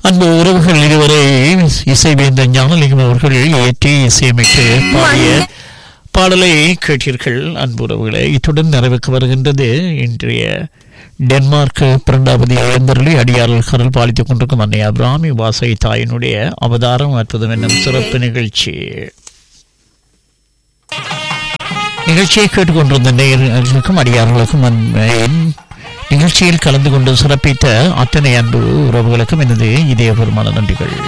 அன்பு உறவுகள் இதுவரை இசைவேந்த ஞானலிங்கம் அவர்கள் இயற்றி இசையமைத்து பாடிய பாடலை கேட்டீர்கள் அன்பு உறவுகளே இத்துடன் நிறைவுக்கு வருகின்றது இன்றைய டென்மார்க் பிறண்டாபதி இளந்தரளி அடியாளர் கரல் பாலித்துக் கொண்டிருக்கும் அன்னை அபிராமி வாசை தாயினுடைய அவதாரம் அற்புதம் என்னும் சிறப்பு நிகழ்ச்சி நிகழ்ச்சியை கேட்டுக்கொண்டிருந்த நேயர்களுக்கும் அடியார்களுக்கும் என் நிகழ்ச்சியில் கலந்து கொண்டு சிறப்பித்த அத்தனை அன்பு உறவுகளுக்கும் எனது இதயபூர்வமான நன்றிகள்